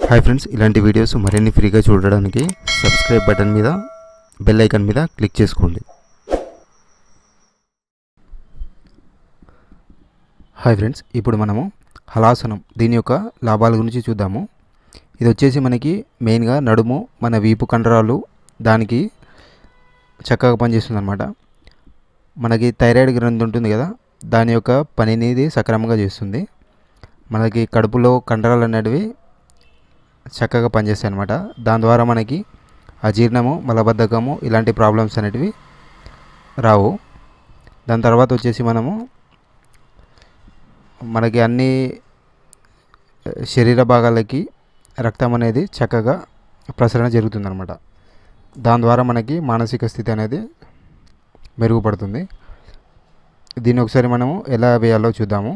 hi friends ఇలాంటి videos మరిన్ని ఫ్రీగా చూడడానికి సబ్స్క్రైబ్ బటన్ మీద బెల్ ఐకాన్ మీద క్లిక్ చేసుకోండి హాయ్ ఫ్రెండ్స్ ఇప్పుడు మనము హలాసనం దీని యొక్క లాభాల గురించి చూద్దాము ఇది వచ్చేసి మనకి మెయిన్గా నడుము మన వీపు కండరాలు దానికి చక్కగా పనిచేస్తుంది అనమాట మనకి థైరాయిడ్ గ్రంథి ఉంటుంది కదా దాని యొక్క పనిని ఇది సక్రమంగా చేస్తుంది మనకి కడుపులో కండరాలు అనేటివి చక్కగా పనిచేస్తాయి అనమాట దాని ద్వారా మనకి అజీర్ణము మలబద్ధకము ఇలాంటి ప్రాబ్లమ్స్ అనేటివి రావు దాని తర్వాత వచ్చేసి మనము మనకి అన్ని శరీర భాగాలకి రక్తం అనేది చక్కగా ప్రసరణ జరుగుతుందన్నమాట దాని ద్వారా మనకి మానసిక స్థితి అనేది మెరుగుపడుతుంది దీన్ని ఒకసారి మనము ఎలా వేయాలో చూద్దాము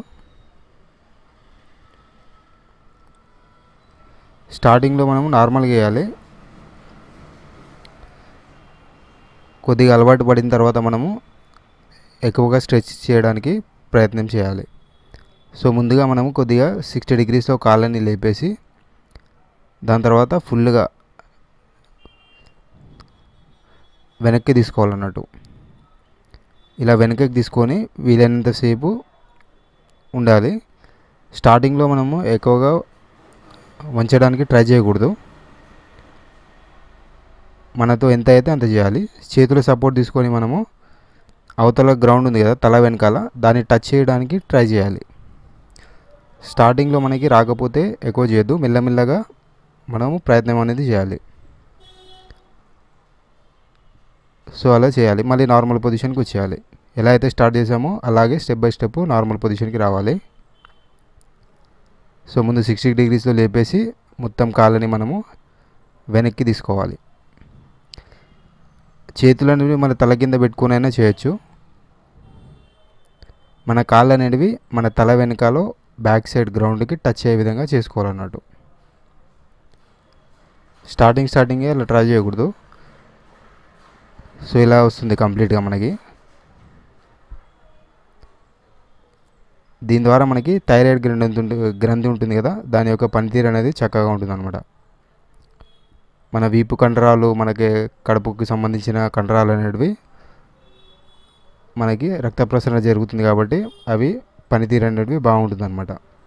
స్టార్టింగ్లో మనము నార్మల్గా వేయాలి కొద్దిగా అలవాటు పడిన తర్వాత మనము ఎక్కువగా స్ట్రెచ్ చేయడానికి ప్రయత్నం చేయాలి సో ముందుగా మనము కొద్దిగా సిక్స్టీ డిగ్రీస్లో కాళ్ళని లేపేసి దాని తర్వాత ఫుల్గా వెనక్కి తీసుకోవాలన్నట్టు ఇలా వెనక్కి తీసుకొని వీలైనంతసేపు ఉండాలి స్టార్టింగ్లో మనము ఎక్కువగా వంచడానికి ట్రై చేయకూడదు మనతో ఎంత అయితే అంత చేయాలి చేతుల సపోర్ట్ తీసుకొని మనము అవతల గ్రౌండ్ ఉంది కదా తల వెనకాల దాన్ని టచ్ చేయడానికి ట్రై చేయాలి స్టార్టింగ్లో మనకి రాకపోతే ఎక్కువ చేయొద్దు మెల్లమెల్లగా మనము ప్రయత్నం అనేది చేయాలి సో అలా చేయాలి మళ్ళీ నార్మల్ పొజిషన్కి వచ్చేయాలి ఎలా అయితే స్టార్ట్ చేసామో అలాగే స్టెప్ బై స్టెప్ నార్మల్ పొజిషన్కి రావాలి సో ముందు సిక్స్టీ డిగ్రీస్లో లేపేసి మొత్తం కాళ్ళని మనము వెనక్కి తీసుకోవాలి చేతులు అనేవి మన తల కింద పెట్టుకుని అయినా చేయొచ్చు మన కాళ్ళు అనేవి మన తల వెనకాలో బ్యాక్ సైడ్ గ్రౌండ్కి టచ్ అయ్యే విధంగా చేసుకోవాలన్నట్టు స్టార్టింగ్ స్టార్టింగే అలా ట్రై చేయకూడదు సో ఇలా వస్తుంది కంప్లీట్గా మనకి దీని ద్వారా మనకి థైరాయిడ్ గ్రంథి ఉంటుంది గ్రంథి ఉంటుంది కదా దాని యొక్క పనితీరు అనేది చక్కగా ఉంటుంది అనమాట మన వీపు కండరాలు మనకి కడుపుకి సంబంధించిన కండరాలు అనేటివి మనకి రక్త ప్రసరణ జరుగుతుంది కాబట్టి అవి పనితీరు అనేటివి బాగుంటుంది అనమాట